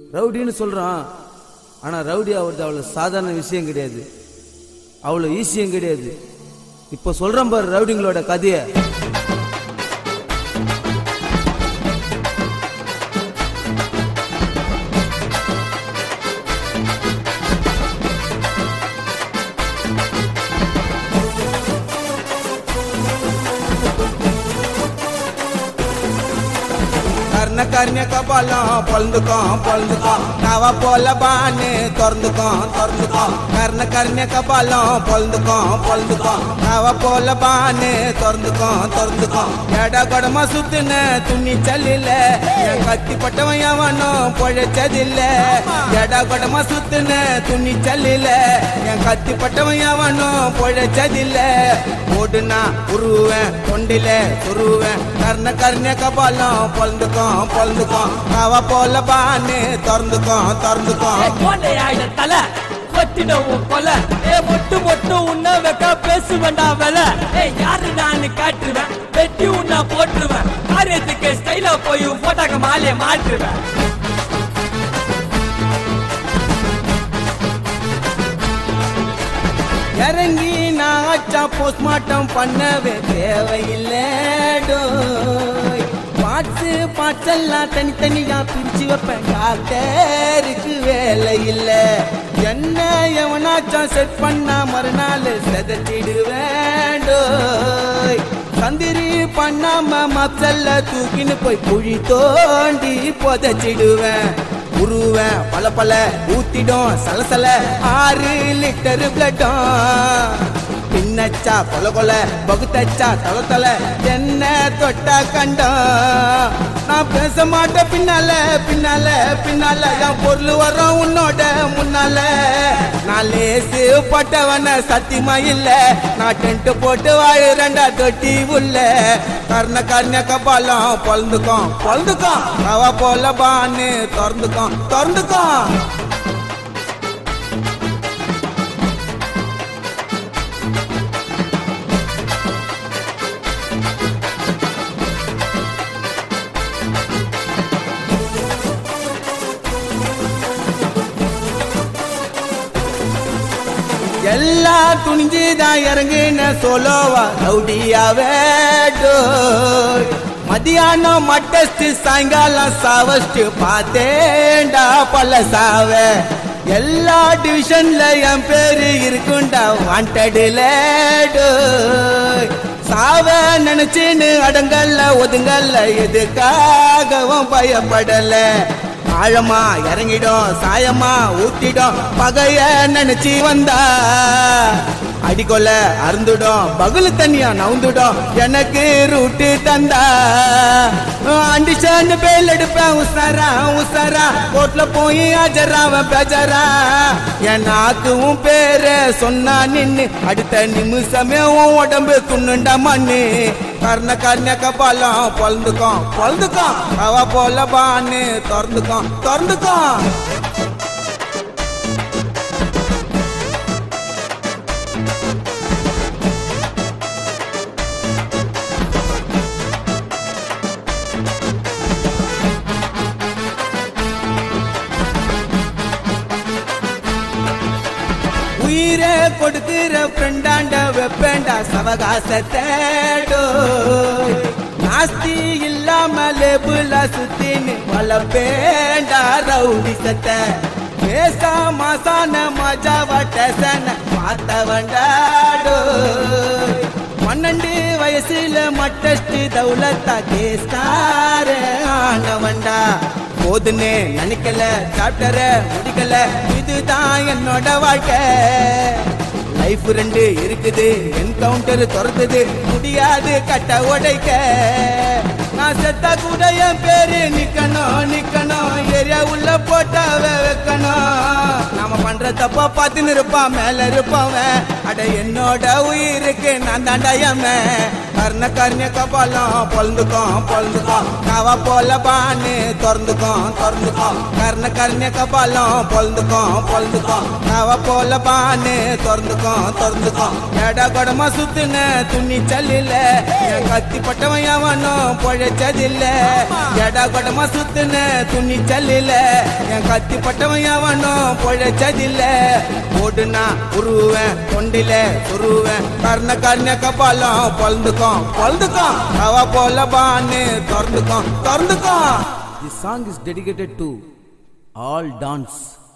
ரவுடின்னு சொல்றான் ஆனா ரவுடி ஆகுறது அவ்வளவு சாதாரண விஷயம் கிடையாது அவ்வளவு ஈஸியும் கிடையாது இப்ப சொல்றேன் பாரு ரவுடிங்களோட கதையை கர்ண கர்ண கபாலம் பொழுந்துக்கும் பொழுந்துக்கும் நவ போல பானு திறந்துக்கும் திறந்துக்கும் கர்ண கர்ண கபாலம் பொழுந்துக்கும் பொழுந்துக்கும் நவ போல பானு திறந்துக்கும் திறந்துக்கும் எட கொடமா சுத்துன துணி சல்லில என் கத்தி பட்டவன் எவனும் பொழைச்சதில்ல எட கொடமா சுத்துன துணி சல்லில என் கத்தி பட்டவன் எவனும் பொழைச்சதில்ல ஓடுனா உருவேன் தொண்டில சுருவேன் கர்ண கர்ண கபாலம் பொழுந்துக்கும் பொழுந்துக்கும் அவ போல பானு திறந்துக்கும் திறந்துக்கும் கோட்டையாயிட தலை கொத்திடவும் கொலை ஏ மொட்டு மொட்டு உன்ன வைக்க பேசுவேண்டா வேலை ஏ யாரு நான் காட்டுவேன் வெட்டி உன்ன போட்டுருவேன் காரியத்துக்கு ஸ்டைலா போய் போட்டாக்க மாலைய மாற்றுவேன் இறங்கி நான் ஆச்சா போஸ்ட்மார்ட்டம் பண்ணவே தேவையில்லை டோய். பாட்டு பாட்டெல்லாம் தனித்தனியா பிரிச்சு வைப்பேன் டாக்டருக்கு வேலை இல்ல என்ன எவனாச்சா செட் பண்ணா மறுநாள் செதச்சிடுவேன் டோய். சந்திரி பண்ணாம மப்சல்ல தூக்கின்னு போய் குழி தோண்டி புதைச்சிடுவேன் உருவேன் பல பல ஊத்திடும் சலசல ஆறு லிட்டர் பிளட்டும் பின்னச்சா கொல கொல பகுத்தச்சா தல தல என்ன தொட்டா கண்டம் நான் பேச மாட்டேன் பின்னால பின்னால பின்னால என் பொருள் வரும் உன்னோட முன்னால நான் லேசு பட்டவன சத்தியமா இல்ல நான் டென்ட் போட்டு வாழுறேன்டா தொட்டி உள்ள கர்ண கர்ண கபாலம் பொழந்துக்கும் பொழந்துக்கும் அவ போல பான்னு திறந்துக்கும் திறந்துக்கும் எல்லா துணிஞ்சுதான் இறங்குன சோலோவா ரவுடியாவே டோய். மதியானம் மட்டஸ்ட் சாயங்காலம் சாவஸ்ட் பார்த்தேன்டா பல சாவ எல்லா டிவிஷன்ல என் பேரு இருக்குண்டா வாண்டடுல டோய். சாவ நினைச்சுன்னு அடங்கல்ல ஒதுங்கல்ல எதுக்காகவும் பயப்படல ஆழமா இறங்கிடும் சாயமா ஊத்திடும் பகைய நினைச்சு வந்தா அடிக்கொல அருந்துடும் பகுல தண்ணியா நவுந்துடும் எனக்கு ரூட்டு தந்தா அண்டிஷன் பேல் எடுப்பேன் உசாரா உசாரா கோட்ல போய் ஆஜராவன் பேஜரா என் நாக்குவும் பேர சொன்னா நின்னு அடுத்த நிமிஷமே உன் உடம்பு துண்ணுண்டா மண்ணு கர்ண கர்ண கபாலம் பொழந்துக்கும் பொழந்துக்கும் அவ போல பான்னு திறந்துக்கும் திறந்துக்கும் உயிரை கொடுக்கிற ஃப்ரெண்டாண்ட வெப்பேண்டா சவகாசத்தேடோ நாஸ்தி இல்லாம லேபுல சுத்தின்னு வளப்பேண்டா ரவுடி சத்த பேசா மாசான மஜாவா டேசன பார்த்தவண்டாடோ பன்னெண்டு வயசுல மட்டஸ்ட் தௌலத்தா கேஸ்கார ஆனவண்டா போதுன்னு நினைக்கல சாப்டர முடிக்கல இதுதான் என்னோட வாழ்க்கை லைஃப் ரெண்டு இருக்குது என்கவுண்டர் துறந்தது முடியாது கட்ட உடைக்க நான் செத்தா கூட என் பேரு நிக்கணும் நிக்கணும் ஏரியா உள்ள போட்டாவ வைக்கணும் நாம பண்ற அத தப்பா பார்த்துன்னு இருப்பான் மேல இருப்பவன் அட என்னோட உயிருக்கு நான் தாண்டாயமே கர்ண கர்ண கபாலம் பொழுந்துக்கும் பொழுந்துக்கும் நவ போல பானு திறந்துக்கும் திறந்துக்கும் கர்ண கர்ண கபாலம் பொழுந்துக்கும் பொழுந்துக்கும் நவ போல பானு திறந்துக்கும் திறந்துக்கும் எட கொடமா சுத்துன துணி சல்லில என் கத்தி பட்டவன் எவனும் பொழைச்சதில்ல எட கொடமா சுத்துன துணி சல்லில என் கத்தி பட்டவன் எவனும் பொழைச்சதில்ல ஓடுனா உருவேன் கொண்டில சுருவேன் கர்ண கர்ண கபாலம் பொழுந்துக்கும் பொழுந்துக்கும் அவ போல பான்னு திறந்துக்கும் திறந்துக்கும் This song is dedicated to all dance